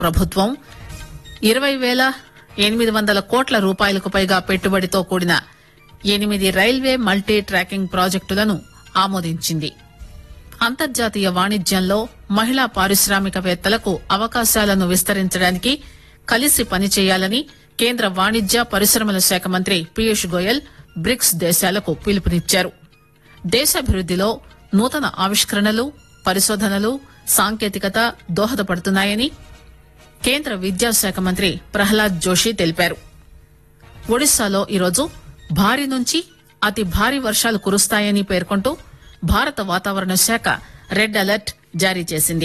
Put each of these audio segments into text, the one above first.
ప్రభుత్వం ఇరవై వేల ఎనిమిది వందల కోట్ల రూపాయలకు పైగా పెట్టుబడితో కూడిన ఎనిమిది రైల్వే మల్టీ ట్రాకింగ్ ప్రాజెక్టులను ఆమోదించింది అంతర్జాతీయ వాణిజ్యంలో మహిళా పారిశ్రామికవేత్తలకు అవకాశాలను విస్తరించడానికి కలిసి పనిచేయాలని కేంద్ర వాణిజ్య పరిశ్రమల శాఖ మంత్రి పీయూష్ గోయల్ బ్రిక్స్ దేశాలకు పిలుపునిచ్చారు దేశాభివృద్దిలో నూతన ఆవిష్కరణలు పరిశోధనలు సాంకేతికత దోహదపడుతున్నాయని కేంద్ర విద్యాశాఖ మంత్రి ప్రహ్లాద్ జోషి తెలిపారు ఒడిశాలో ఈరోజు భారీ నుంచి అతి భారీ వర్షాలు కురుస్తాయని పేర్కొంటూ భారత వాతావరణ శాఖ రెడ్ అలర్ట్ జారీ చేసింది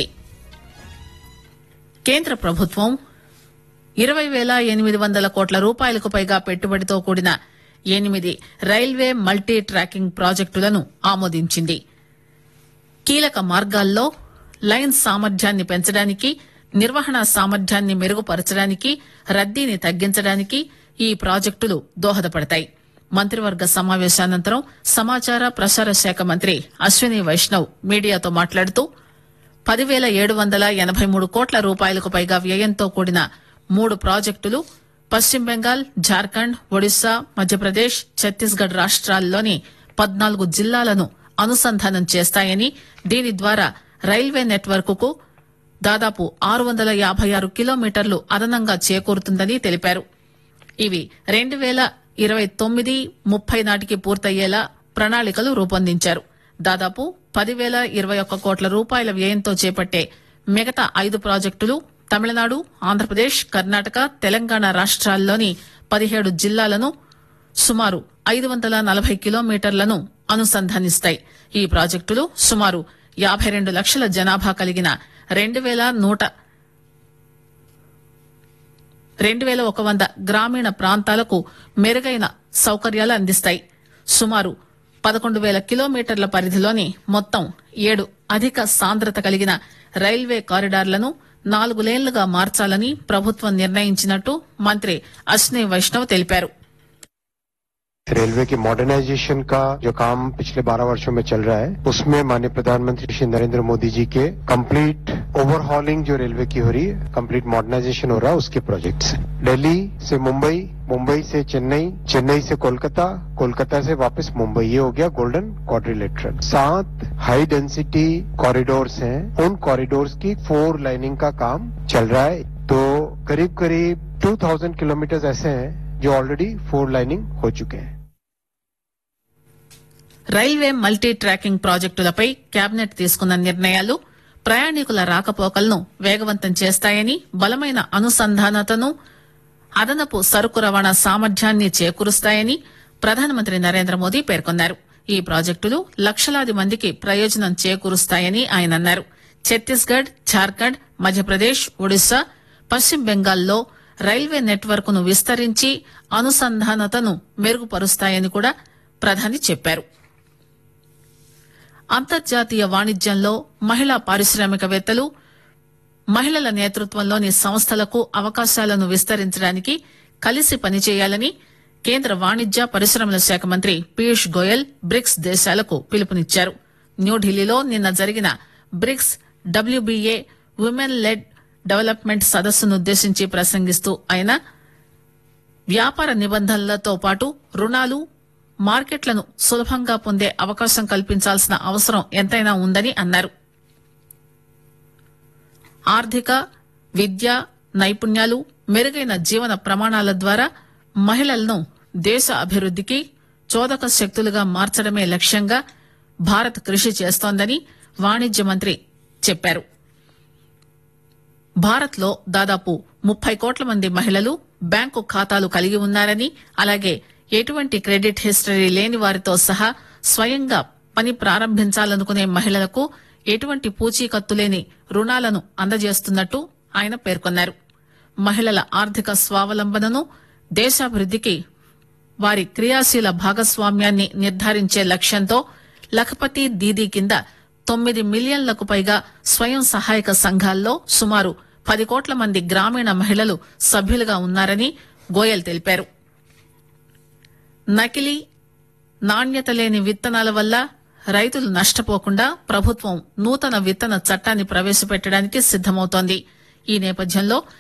కేంద్ర ప్రభుత్వం ఇరవై వేల ఎనిమిది వందల కోట్ల రూపాయలకు పైగా పెట్టుబడితో కూడిన ఎనిమిది రైల్వే మల్టీ ట్రాకింగ్ ప్రాజెక్టులను ఆమోదించింది కీలక మార్గాల్లో లైన్ సామర్థ్యాన్ని పెంచడానికి నిర్వహణ సామర్థ్యాన్ని మెరుగుపరచడానికి రద్దీని తగ్గించడానికి ఈ ప్రాజెక్టులు దోహదపడతాయి మంత్రివర్గ సమావేశానంతరం సమాచార ప్రసార శాఖ మంత్రి అశ్విని వైష్ణవ్ మీడియాతో మాట్లాడుతూ పదివేల ఏడు వందల ఎనబై మూడు కోట్ల రూపాయలకు పైగా వ్యయంతో కూడిన మూడు ప్రాజెక్టులు పశ్చిమ బెంగాల్ జార్ఖండ్ ఒడిశా మధ్యప్రదేశ్ ఛత్తీస్గఢ్ రాష్ట్రాల్లోని పద్నాలుగు జిల్లాలను అనుసంధానం చేస్తాయని దీని ద్వారా రైల్వే నెట్వర్క్ కు దాదాపు ఆరు వందల యాభై ఆరు కిలోమీటర్లు అదనంగా చేకూరుతుందని తెలిపారు ఇవి రెండు వేల ఇరవై తొమ్మిది ముప్పై నాటికి పూర్తయ్యేలా ప్రణాళికలు రూపొందించారు దాదాపు పదివేల ఇరవై ఒక్క కోట్ల రూపాయల వ్యయంతో చేపట్టే మిగతా ఐదు ప్రాజెక్టులు తమిళనాడు ఆంధ్రప్రదేశ్ కర్ణాటక తెలంగాణ రాష్ట్రాల్లోని పదిహేడు జిల్లాలను సుమారు ఐదు వందల నలభై కిలోమీటర్లను అనుసంధానిస్తాయి ఈ ప్రాజెక్టులు సుమారు యాభై రెండు లక్షల జనాభా కలిగిన రెండు వేల నూట రెండు వేల ఒక వంద గ్రామీణ ప్రాంతాలకు మెరుగైన సౌకర్యాలు అందిస్తాయి సుమారు పదకొండు వేల కిలోమీటర్ల పరిధిలోని మొత్తం ఏడు అధిక సాంద్రత కలిగిన రైల్వే కారిడార్లను నాలుగు లేన్లుగా మార్చాలని ప్రభుత్వం నిర్ణయించినట్టు మంత్రి అశ్ని వైష్ణవ్ తెలిపారు रेलवे की मॉडर्नाइजेशन का जो काम पिछले 12 वर्षों में चल रहा है उसमें माननीय प्रधानमंत्री श्री नरेंद्र मोदी जी के कंप्लीट ओवरहॉलिंग जो रेलवे की हो रही है कंप्लीट मॉडर्नाइजेशन हो रहा है उसके प्रोजेक्ट्स हैं दिल्ली से मुंबई मुंबई से चेन्नई चेन्नई से कोलकाता कोलकाता से वापस मुंबई ये हो गया गोल्डन क्वाड्रिलेटरल सात हाई डेंसिटी कॉरिडोर्स हैं उन कॉरिडोर्स की फोर लाइनिंग का काम चल रहा है तो करीब करीब 2000 किलोमीटर ऐसे हैं जो ऑलरेडी फोर लाइनिंग हो चुके हैं రైల్వే మల్టీ ట్రాకింగ్ ప్రాజెక్టులపై కేబినెట్ తీసుకున్న నిర్ణయాలు ప్రయాణికుల రాకపోకలను వేగవంతం చేస్తాయని బలమైన అనుసంధానతను అదనపు సరుకు రవాణా సామర్థ్యాన్ని చేకూరుస్తాయని ప్రధానమంత్రి నరేంద్ర మోదీ పేర్కొన్నారు ఈ ప్రాజెక్టులు లక్షలాది మందికి ప్రయోజనం చేకూరుస్తాయని ఆయన అన్నారు ఛత్తీస్గఢ్ ఝార్ఖండ్ మధ్యప్రదేశ్ ఒడిశా పశ్చిమ బెంగాల్లో రైల్వే నెట్వర్క్ ను విస్తరించి అనుసంధానతను మెరుగుపరుస్తాయని కూడా ప్రధాని చెప్పారు అంతర్జాతీయ వాణిజ్యంలో మహిళా పారిశ్రామికవేత్తలు మహిళల నేతృత్వంలోని సంస్థలకు అవకాశాలను విస్తరించడానికి కలిసి పనిచేయాలని కేంద్ర వాణిజ్య పరిశ్రమల శాఖ మంత్రి పీయూష్ గోయల్ బ్రిక్స్ దేశాలకు పిలుపునిచ్చారు న్యూఢిల్లీలో నిన్న జరిగిన BRICS WBA women led development సదస్సునుద్దేశించి ప్రసంగిస్తూ ఆయన వ్యాపార నిబంధనలతో పాటు రుణాలు మార్కెట్లను సులభంగా పొందే అవకాశం కల్పించాల్సిన అవసరం ఎంతైనా ఉందని అన్నారు ఆర్థిక విద్య నైపుణ్యాలు మెరుగైన జీవన ప్రమాణాల ద్వారా మహిళలను దేశ అభివృద్దికి చోదక శక్తులుగా మార్చడమే లక్ష్యంగా భారత్ కృషి చేస్తోందని వాణిజ్య మంత్రి చెప్పారు భారత్ లో దాదాపు ముప్పై కోట్ల మంది మహిళలు బ్యాంకు ఖాతాలు కలిగి ఉన్నారని అలాగే ఎటువంటి క్రెడిట్ హిస్టరీ లేని వారితో సహా స్వయంగా పని ప్రారంభించాలనుకునే మహిళలకు ఎటువంటి పూచీకత్తు లేని రుణాలను అందజేస్తున్నట్టు ఆయన పేర్కొన్నారు మహిళల ఆర్థిక స్వావలంబనను దేశాభివృద్దికి వారి క్రియాశీల భాగస్వామ్యాన్ని నిర్ధారించే లక్ష్యంతో లఖపతి దీదీ కింద తొమ్మిది మిలియన్లకు పైగా స్వయం సహాయక సంఘాల్లో సుమారు పది కోట్ల మంది గ్రామీణ మహిళలు సభ్యులుగా ఉన్నారని గోయల్ తెలిపారు నకిలీ నాణ్యత లేని విత్తనాల వల్ల రైతులు నష్టపోకుండా ప్రభుత్వం నూతన విత్తన చట్టాన్ని ప్రవేశపెట్టడానికి సిద్దమవుతోంది ఈ నేపథ్యంలో